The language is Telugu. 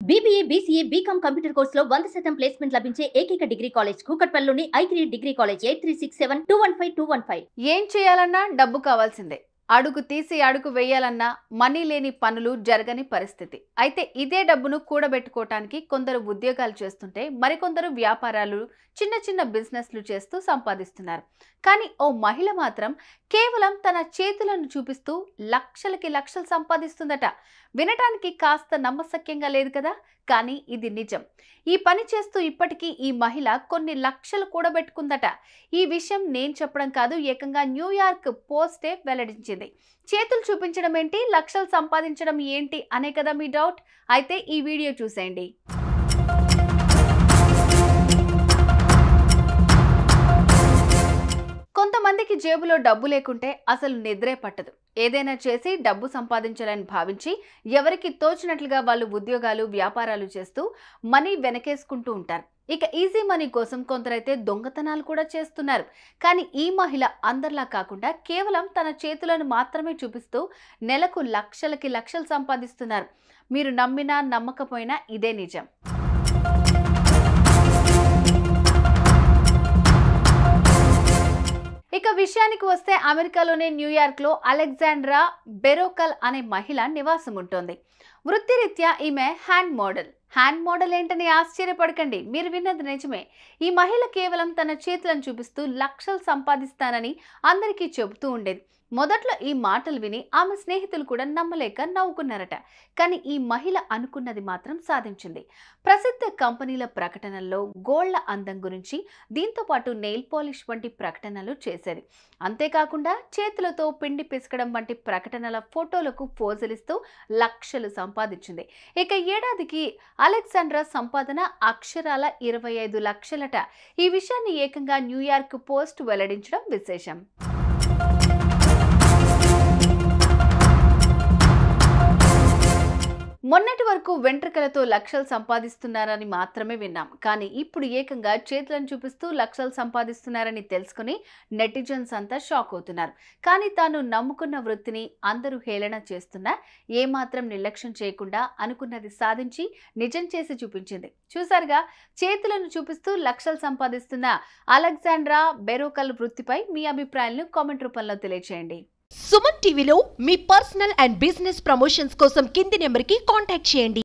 బీబీఏ బీసీఏ బీకామ్ కంప్యూటర్ కోర్సులో వంద శాతం ప్లేస్మెంట్ లభించే ఏకైక డిగ్రీ కాలేజ్ కూకట్పల్లిలోని I three degree college eight three six seven two one five two one five ఏం చేయాలన్నా డబ్బు కావాల్సిందే అడుగు తీసి అడుగు వేయాలన్నా మనీ లేని పనులు జరగని పరిస్థితి అయితే ఇదే డబ్బును కూడబెట్టుకోవటానికి కొందరు ఉద్యోగాలు చేస్తుంటే మరికొందరు వ్యాపారాలు చిన్న చిన్న బిజినెస్లు చేస్తూ సంపాదిస్తున్నారు కానీ ఓ మహిళ మాత్రం కేవలం తన చేతులను చూపిస్తూ లక్షలకి లక్షలు సంపాదిస్తుందట వినటానికి కాస్త నమ్మశక్యంగా లేదు కదా కానీ ఇది నిజం ఈ పని చేస్తూ ఇప్పటికీ ఈ మహిళ కొన్ని లక్షలు కూడబెట్టుకుందట ఈ విషయం నేను చెప్పడం కాదు ఏకంగా న్యూయార్క్ పోస్టే వెల్లడించింది చేతులు చూపించడం ఏంటి లక్షలు సంపాదించడం ఏంటి అనే కదా మీ డౌట్ అయితే ఈ వీడియో చూసేయండి కొంతమందికి జేబులో డబ్బు లేకుంటే అసలు నిద్రే పట్టదు ఏదైనా చేసి డబ్బు సంపాదించాలని భావించి ఎవరికి తోచినట్లుగా వాళ్ళు ఉద్యోగాలు వ్యాపారాలు చేస్తూ మనీ వెనకేసుకుంటూ ఉంటారు ఇక ఈజీ మనీ కోసం కొందరైతే దొంగతనాలు కూడా చేస్తున్నారు కానీ ఈ మహిళ అందరిలా కాకుండా కేవలం తన చేతులను మాత్రమే చూపిస్తూ నెలకు లక్షలకి లక్షలు సంపాదిస్తున్నారు మీరు నమ్మినా నమ్మకపోయినా ఇదే నిజం ఇక విషయానికి వస్తే అమెరికాలోని న్యూయార్క్లో అలెగ్జాండ్రా బెరోకల్ అనే మహిళ నివాసం ఉంటుంది వృత్తిరీత్యా ఈమె హ్యాండ్ మోడల్ హ్యాండ్ మోడల్ ఏంటని ఆశ్చర్యపడకండి మీరు విన్నది నిజమే ఈ మహిళ కేవలం తన చేతులను చూపిస్తూ లక్షలు సంపాదిస్తానని అందరికీ చెబుతూ ఉండేది మొదట్లో ఈ మాటలు విని ఆమె స్నేహితులు కూడా నమ్మలేక నవ్వుకున్నారట కానీ ఈ మహిళ అనుకున్నది మాత్రం సాధించింది ప్రసిద్ధ కంపెనీల ప్రకటనల్లో గోళ్ల అందం గురించి దీంతో పాటు నెయిల్ పాలిష్ వంటి ప్రకటనలు చేసేది అంతేకాకుండా చేతులతో పిండి పిసకడం వంటి ప్రకటనల ఫోటోలకు పోజలిస్తూ లక్షలు సంపాదించింది ఇక ఏడాదికి అలెగ్జాండ్రా సంపాదన అక్షరాల ఇరవై ఐదు లక్షలట ఈ విషయాన్ని ఏకంగా న్యూయార్క్ పోస్ట్ వెల్లడించడం విశేషం మొన్నటి వరకు వెంట్రుకలతో లక్షలు సంపాదిస్తున్నారని మాత్రమే విన్నాం కానీ ఇప్పుడు ఏకంగా చేతులను చూపిస్తూ లక్షలు సంపాదిస్తున్నారని తెలుసుకుని నెటిజన్స్ అంతా షాక్ అవుతున్నారు కానీ తాను నమ్ముకున్న వృత్తిని అందరూ హేళన చేస్తున్నా ఏమాత్రం నిర్లక్ష్యం చేయకుండా అనుకున్నది సాధించి నిజం చేసి చూపించింది చూసారుగా చేతులను చూపిస్తూ లక్షలు సంపాదిస్తున్న అలెగ్జాండ్రా బెరోకల్ వృత్తిపై మీ అభిప్రాయాలను కామెంట్ రూపంలో తెలియజేయండి సుమన్ టీవీలో మీ పర్సనల్ అండ్ బిజినెస్ ప్రమోషన్స్ కోసం కింది నెంబర్కి కాంటాక్ట్ చేయండి